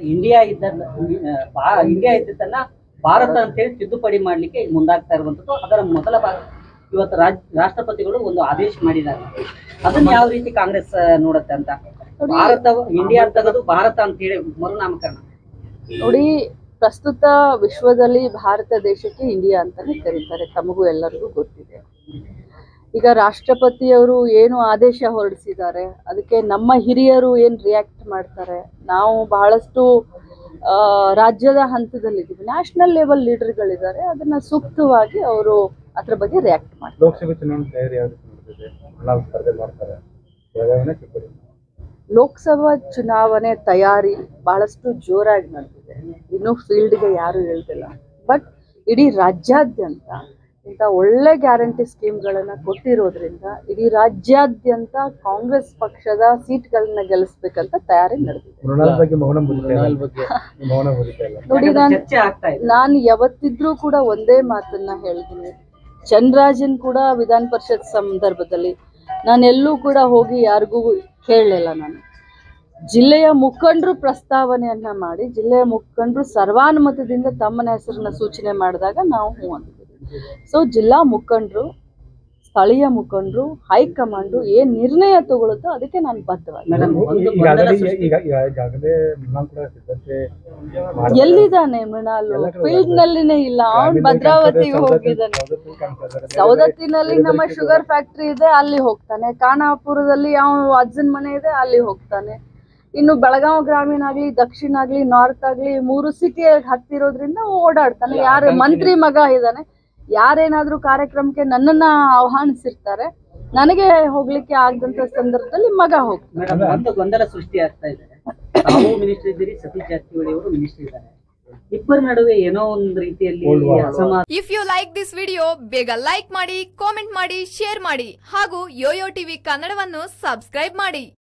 India ಇದ್ದ India ಇದ್ದದನ್ನ Bharat ಅಂತೇಳಿ ತಿದ್ದುಪಡಿ ಮಾಡ್ಲಿಕ್ಕೆ ಈಗ ಮುಂದಾಗ್ತಾ ಇರುವಂತದ್ದು ಅದರ ಮೊದಲ ಭಾಗ ಇವತ್ತು ರಾಜ್ ರಾಷ್ಟ್ರಪತಿಗಳು ಒಂದು ಆದೇಶ ಮಾಡಿದ್ದಾರೆ ಅದನ್ನ ಯಾವ ರೀತಿ ಕಾಂಗ್ರೆಸ್ ಆ, ನೋಡುತ್ತೆ ಅಂತ ಭಾರತ ಇಂಡಿಯಾ ತೆಗೆದು ಭಾರತ ಅಂತ ಹೇಳಿ ಮರುನಾಮಕರಣ ನೋಡಿ ಪ್ರಸ್ತುತ ವಿಶ್ವದಲ್ಲಿ ಭಾರತ ದೇಶಕ್ಕೆ ಇಂಡಿಯಾ ಅಂತಾನೆ ಕರೀತಾರೆ ತಮಗೂ ಎಲ್ಲರಿಗೂ ಗೊತ್ತಿದೆ ಈಗ ರಾಷ್ಟ್ರಪತಿಯವರು ಏನು ಆದೇಶ ಹೊರಡಿಸಿದ್ದಾರೆ ಅದಕ್ಕೆ ನಮ್ಮ ಹಿರಿಯರು ಏನು ರಿಯಾಕ್ಟ್ ಮಾಡ್ತಾರೆ ನಾವು ಬಹಳಷ್ಟು ಆ, ರಾಜ್ಯದ ಹಂತದಲ್ಲಿದ್ದೀವಿ ನ್ಯಾಷನಲ್ ಲೆವೆಲ್ ಲೀಡರ್ಗಳಿದ್ದಾರೆ ಅದನ್ನ ಸೂಕ್ತವಾಗಿ ಅವರು ಅದ್ರ ಬಗ್ಗೆ ರಿಯಾಕ್ಟ್ ಮಾಡ್ತಾರೆ ಲೋಕಸಭೆ ಚುನಾವಣೆ ತಯಾರಿ ಯಾವ ರೀತಿ ನಡೆದಿದೆ ನಾವು ಸ್ಪರ್ಧೆ ಮಾಡ್ತಾರೆ ಬೆಳಗಾವಿನ ಚಿಕ್ಕೋಡಿ ಲೋಕಸಭಾ ಚುನಾವಣೆ ತಯಾರಿ ಬಹಳಷ್ಟು ಜೋರಾಗಿ ನಡೆದಿದೆ ಇನ್ನೂ ಫೀಲ್ಡ್ಗೆ ಯಾರು ಹೇಳ್ತಿಲ್ಲ ಬಟ್ ಇಡೀ ರಾಜ್ಯಾದ್ಯಂತ ಇಂಥ ಒಳ್ಳೆ ಗ್ಯಾರಂಟಿ ಸ್ಕೀಮ್ಗಳನ್ನ ಕೊಟ್ಟಿರೋದ್ರಿಂದ ಇಡೀ ರಾಜ್ಯಾದ್ಯಂತ ಕಾಂಗ್ರೆಸ್ ಪಕ್ಷದ ಸೀಟ್ಗಳನ್ನ ಗೆಲ್ಲಿಸ್ಬೇಕಂತ ತಯಾರಿ ನಡೆದಿದೆ ಮೃಣಾಲ್ ಬಗ್ಗೆ ಮೌನ ಮುರಿತಾ ಇಲ್ಲ ಮೌನ ಮುರಿತಾ ಇಲ್ಲ ನೋಡಿ ಯಾಕಂದ್ರೆ ನಾನು ಚರ್ಚೆ ಆಗ್ತಾ ಇದೆ ನಾನು ಯಾವತ್ತಿದ್ರೂ ಕೂಡ ಒಂದೇ ಮಾತನ್ನ ಹೇಳ್ತೀನಿ ಚಂದ್ರಾಜನ್ ಕೂಡ ವಿಧಾನ ಪರಿಷತ್ ಸಂದರ್ಭದಲ್ಲಿ ನಾನೆಲ್ಲೂ ಕೂಡ ಹೋಗಿ ಯಾರಿಗೂ ಕೇಳಲಿಲ್ಲ ನಾನು ಜಿಲ್ಲೆಯ ಮುಖಂಡರು ಪ್ರಸ್ತಾವನೆಯನ್ನ ಮಾಡಿ ಜಿಲ್ಲೆಯ ಮುಖಂಡರು ಸರ್ವಾನುಮತದಿಂದ ತಮ್ಮನ ಹೆಸರನ್ನ ಸೂಚನೆ ಮಾಡಿದಾಗ ನಾವು ಹ್ಞೂ ಅಂದ್ವಿ ಸೊ ಜಿಲ್ಲಾ ಮುಖಂಡರು ಸ್ಥಳೀಯ ಮುಖಂಡರು ಹೈಕಮಾಂಡು ಏನ್ ನಿರ್ಣಯ ತಗೊಳುತ್ತೋ ಅದಕ್ಕೆ ನಾನು ಬದ್ಧವಾಗಿ ಮೇಡಮ್ ಒಂದು ಗೊಂದಲ ಈಗಾಗಲೇ ಸೃಷ್ಟಿ- ಈಗ ಈಗ- ಈಗಾಗಲೇ ಮೃಣಾಲ್ ಕೂಡ ಸಿದ್ಧತೆ ಮಾಡ್ತಾರೆ. ಎಲ್ಲಿದ್ದಾನೆ ಮೃಣಾಲು ಎಲ್ಲ ಕಡೆ ಫೀಲ್ಡ್ ನಲ್ಲಿನೇ ಇಲ್ಲ ಅವನ್ ಗ್ರಾಮೀಣ ಭದ್ರಾವತಿಗೆ ಕಾಣ್ತದೆ, ಹೋಗಿದ್ದಾನೆ ಸವದತ್ತಿ ಕಾಣ್ತಾ ಇದ್ದಾರೆ. ಸವದತ್ತಿನಲ್ಲಿ ನಮ್ಮ ಶುಗರ್ ಫ್ಯಾಕ್ಟ್ರಿ ಇದೆ ಅಲ್ಲಿ ಹೋಗ್ತಾನೆ ಖಾನಾಪುರದಲ್ಲಿ ಯಾವ ಅಜ್ಜನ್ ಮನೆ ಇದೆ ಅಲ್ಲಿ ಹೋಗ್ತಾನೆ ಇನ್ನು ಬೆಳಗಾವಿ ಗ್ರಾಮೀಣ ಆಗ್ಲಿ ದಕ್ಷಿಣ ಆಗ್ಲಿ ನಾರ್ತ್ ಆಗ್ಲಿ ಮೂರು ಸಿಟಿ ಹತ್ತಿರೋದ್ರಿಂದ ಓಡಾಡ್ತಾನೆ ಯಾರು ಮಂತ್ರಿ ಮಗ ಇದ್ದಾನೆ ಯಾರೇನಾದ್ರೂ ಕಾರ್ಯಕ್ರಮಕ್ಕೆ ನನ್ನನ್ನ ಆಹ್ವಾನಿಸಿರ್ತಾರೆ ನನಗೆ ಹೋಗ್ಲಿಕ್ಕೆ ಆಗದಂತ ಸಂದರ್ಭದಲ್ಲಿ ಮಗ ಹೋಗ್ತಾನೆ ಮೇಡಮ್ ಒಂದು ಗೊಂದಲ ಸೃಷ್ಟಿ ಆಗ್ತಾ ಇದೆ ತಾವು ಮಿನಿಸ್ಟರ್ ಇದ್ದೀರಿ ಸತೀಶ್ ಜಾರಕಿಹೊಳಿ ಅವರು ಮಿನಿಸ್ಟರ್ ಇದ್ದಾರೆ ಇಬ್ಬರ ನಡುವೆ ಏನೋ ಒಂದು ರೀತಿಯಲ್ಲಿ Cold war. ಅಸಮಾಧಾನ if you like this video ಬೇಗ ಲೈಕ್ ಮಾಡಿ ಕಾಮೆಂಟ್ ಮಾಡಿ ಶೇರ್ ಮಾಡಿ ಹಾಗೂ ಯೋಯೋ ಟಿವಿ ಕನ್ನಡವನ್ನು ಸಬ್ಸ್ಕ್ರೈಬ್ ಮಾಡಿ